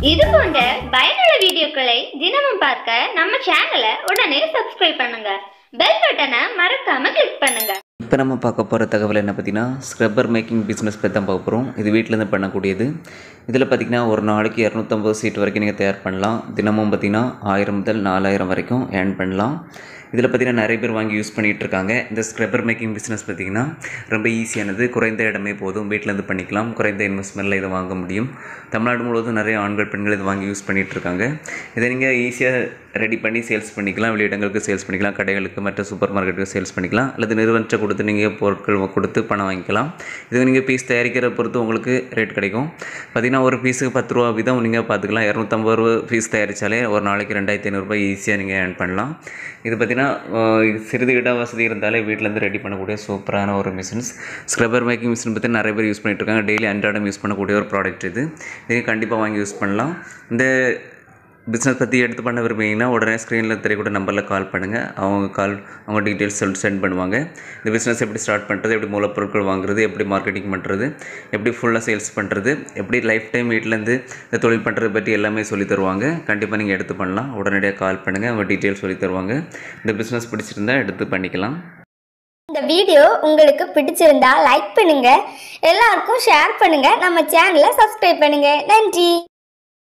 இது போன்ற பயனுள்ள வீடியோக்களை தினமும் பார்க்க நம்ம சேனலை உடனே சப்ஸ்கிரைப் பண்ணுங்க பெல் பட்டனை மறக்காம கிளிக் பண்ணுங்க இப்போ நம்ம பார்க்க போகிற தகவல் என்ன பார்த்தீங்கன்னா ஸ்க்ரப்பர் மேக்கிங் பிஸ்னஸ் பற்றி தான் பார்க்க போகிறோம் இது வீட்டிலேருந்து பண்ணக்கூடியது இதில் பார்த்தீங்கன்னா ஒரு நாளைக்கு இரநூத்தம்பது சீட் வரைக்கும் நீங்கள் தயார் பண்ணலாம் தினமும் பார்த்தீங்கன்னா ஆயிரம் முதல் நாலாயிரம் வரைக்கும் ஏர்ன் பண்ணலாம் இதில் பார்த்தீங்கன்னா நிறைய பேர் வாங்கி யூஸ் பண்ணிகிட்டு இருக்காங்க இந்த ஸ்க்ரப்பர் மேக்கிங் பிஸ்னஸ் பார்த்தீங்கன்னா ரொம்ப ஈஸியானது குறைந்த இடமே போதும் வீட்டிலேருந்து பண்ணிக்கலாம் குறைந்த இன்வெஸ்ட்மெண்ட்டில் இதை வாங்க முடியும் தமிழ்நாடு முழுவதும் நிறைய ஆண்கள் பெண்கள் இதை வாங்கி யூஸ் பண்ணிகிட்டு இருக்காங்க இதை நீங்கள் ஈஸியாக ரெடி பண்ணி சேல்ஸ் பண்ணிக்கலாம் வெளியிடங்களுக்கு சேல்ஸ் பண்ணிக்கலாம் கடைகளுக்கு மற்ற சூப்பர் மார்க்கெட்டுக்கு சேல்ஸ் பண்ணிக்கலாம் அல்லது நிறுவனத்தை கொடுத்து நீங்கள் பொருட்கள் கொடுத்து பணம் வாங்கிக்கலாம் இது நீங்கள் பீஸ் தயாரிக்கிற பொறுத்து உங்களுக்கு ரேட் கிடைக்கும் பார்த்தீங்கன்னா ஒரு பீஸுக்கு பத்து ரூபா வீதம் நீங்கள் பார்த்துக்கலாம் இரநூத்தம்பது ரூபா பீஸ் தயாரித்தாலே ஒரு நாளைக்கு ரெண்டாயிரத்தி ஐநூறுரூபா ஈஸியாக நீங்கள் ஏர்ன் பண்ணலாம் இது பார்த்தீங்கன்னா அஹ், சிறிது இட வசதி இருந்தாலே வீட்டிலேருந்து ரெடி பண்ணக்கூடிய சூப்பரான ஒரு மிஷின்ஸ் ஸ்க்ரப்பர் மேக்கிங் மிஷின் பற்றி நிறைய பேர் யூஸ் பண்ணிட்டு இருக்காங்க டெய்லி அன்றாடம் யூஸ் பண்ணக்கூடிய ஒரு ப்ராடக்ட் இது இது கண்டிப்பாக வாங்கி யூஸ் பண்ணலாம் இந்த பிஸ்னஸ் பற்றி எடுத்து பண்ண விரும்புனீங்கன்னா உடனே ஸ்க்ரீனில் தெரியக்கூடிய நம்பரில் கால் பண்ணுங்கள் அவங்க கால் அவங்க டீட்டெயில்ஸ் சொல்லி சென்ட் பண்ணுவாங்க இந்த பிஸ்னஸ் எப்படி ஸ்டார்ட் பண்ணுறது எப்படி மூலப்பொருட்கள் வாங்குறது எப்படி மார்க்கெட்டிங் பண்ணுறது எப்படி ஃபுல்லாக சேல்ஸ் பண்ணுறது எப்படி லைஃப் டைம் வீட்டிலேருந்து இந்த தொழில் பண்ணுறது பற்றி எல்லாமே சொல்லி தருவாங்க கண்டிப்பாக நீங்கள் எடுத்து பண்ணலாம் உடனடியாக கால் பண்ணுங்கள் அவங்க டீட்டெயில்ஸ் சொல்லி தருவாங்க இந்த பிஸ்னஸ் பிடிச்சிருந்தா எடுத்து பண்ணிக்கலாம் இந்த வீடியோ உங்களுக்கு பிடிச்சிருந்தா லைக் பண்ணுங்க எல்லாருக்கும் ஷேர் பண்ணுங்க நம்ம சேனலை சப்ஸ்கிரைப் பண்ணுங்க நன்றி